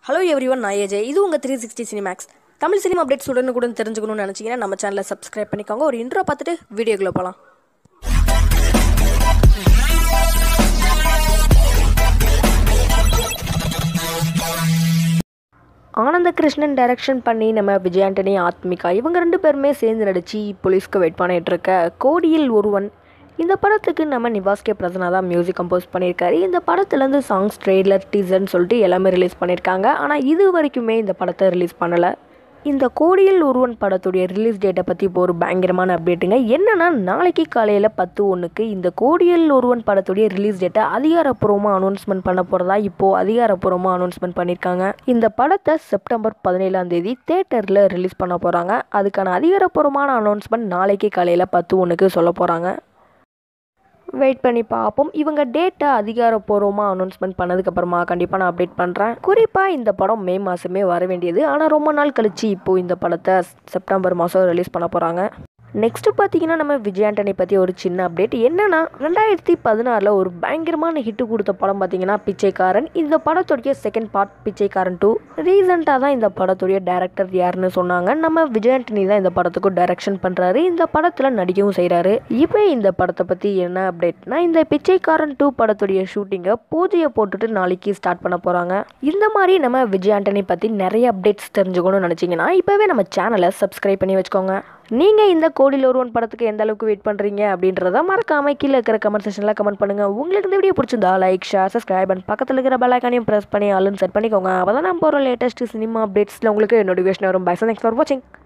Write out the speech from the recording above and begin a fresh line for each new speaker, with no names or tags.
hello everyone நான் AJ இது உங்கள் three sixty Cinemax Tamil cinema updates உடனுக்குடன் தெரிஞ்சுக்கணும்னு நினச்சிங்கன்னா நம்ம சேனலை சப்ஸ்கிரைப் பண்ணிக்கோங்க ஒரு இன்ட்ரோ பார்த்துட்டு வீடியோக்குள்ளே போகலாம் ஆனந்த கிருஷ்ணன் டைரக்ஷன் பண்ணி நம்ம விஜய் ஆண்டனி ஆத்மிகா இவங்க ரெண்டு பேருமே சேர்ந்து நடித்து போலீஸ்க்கு வெயிட் பண்ணிட்டு இருக்க கோடியில் ஒருவன் இந்த படத்துக்கு நம்ம நிவாஸ் கே பிரசன்னா தான் மியூசிக் கம்போஸ் பண்ணியிருக்காரு இந்த படத்துலேருந்து சாங்ஸ் ட்ரெய்லர் டீசர்னு சொல்லிட்டு எல்லாமே ரிலீஸ் பண்ணியிருக்காங்க ஆனால் இது வரைக்குமே இந்த படத்தை ரிலீஸ் பண்ணலை இந்த கோடியில் ஒருவன் படத்துடைய ரிலீஸ் டேட்டை பற்றி இப்போ ஒரு பயங்கரமான அப்டேட்டுங்க என்னன்னா நாளைக்கு காலையில் பத்து ஒன்றுக்கு இந்த கோடியில் ஒருவன் படத்துடைய ரிலீஸ் டேட்டை அதிகாரப்பூர்வமாக அனௌன்ஸ்மெண்ட் பண்ண போகிறதா இப்போது அதிகாரப்பூர்வமாக அனௌன்ஸ்மெண்ட் பண்ணியிருக்காங்க இந்த படத்தை செப்டம்பர் பதினேழாம் தேதி தேட்டரில் ரிலீஸ் பண்ண போகிறாங்க அதுக்கான அதிகாரப்பூர்வமான அனௌன்ஸ்மெண்ட் நாளைக்கு காலையில் பத்து ஒன்றுக்கு சொல்ல போகிறாங்க வெயிட் பண்ணி பார்ப்போம் இவங்க டேட்டை அதிகாரப்பூர்வமாக அனௌன்ஸ்மெண்ட் பண்ணதுக்கப்புறமா கண்டிப்பாக நான் அப்டேட் பண்ணுறேன் குறிப்பாக இந்த படம் மே மாதமே வர வேண்டியது ஆனால் ரொம்ப நாள் கழிச்சு இப்போது இந்த படத்தை செப்டம்பர் மாதம் ரிலீஸ் பண்ண போகிறாங்க நெக்ஸ்ட்டு பார்த்தீங்கன்னா நம்ம விஜய் ஆண்டனி பற்றி ஒரு சின்ன அப்டேட் என்னன்னா ரெண்டாயிரத்தி பதினாறில் ஒரு பயங்கரமான ஹிட்டு கொடுத்த படம் பார்த்தீங்கன்னா பிச்சைக்காரன் இந்த படத்துடைய செகண்ட் பார்ட் பிச்சைக்காரன் டூ ரீசெண்டாக தான் இந்த படத்துடைய டேரக்டர் யாருன்னு சொன்னாங்க நம்ம விஜய் ஆண்டனி தான் இந்த படத்துக்கு டைரக்ஷன் பண்ணுறாரு இந்த படத்தில் நடிக்கவும் செய்கிறாரு இப்போ இந்த படத்தை பற்றி என்ன அப்டேட்னா இந்த பிச்சைக்காரன் டூ படத்துடைய ஷூட்டிங்கை பூஜையை போட்டுட்டு நாளைக்கு ஸ்டார்ட் பண்ண போகிறாங்க இந்த மாதிரி நம்ம விஜய் ஆண்டனி பற்றி நிறைய அப்டேட்ஸ் தெரிஞ்சுக்கணும்னு நினச்சிங்கன்னா இப்போவே நம்ம சேனலை சப்ஸ்கிரைப் பண்ணி வச்சுக்கோங்க நீங்கள் இந்த கோடியில் ஒருவன் படத்துக்கு எந்த அளவுக்கு வெயிட் பண்ணுறீங்க அப்படின்றத மறக்காம கீழே இருக்கிற கமெண்ட் செக்ஷனில் கமெண்ட் பண்ணுங்கள் உங்களுக்கு இந்த வீடியோ பிடிச்சிருந்தா லைக் ஷேர் சப்ஸ்கிரைப் அண்ட் பக்கத்தில் இருக்கிற பெல் ஐக்கானையும் ப்ரெஸ் பண்ணி ஆளுன்னு செட் பண்ணிக்கோங்க அப்போ தான் நான் போகிற லேட்டஸ்ட் சினிமா அப்டேட்ஸில் உங்களுக்கு நோட்டிஃபிகேஷன் வரும் பை தேங்க்ஸ் ஃபார் வாட்சிங்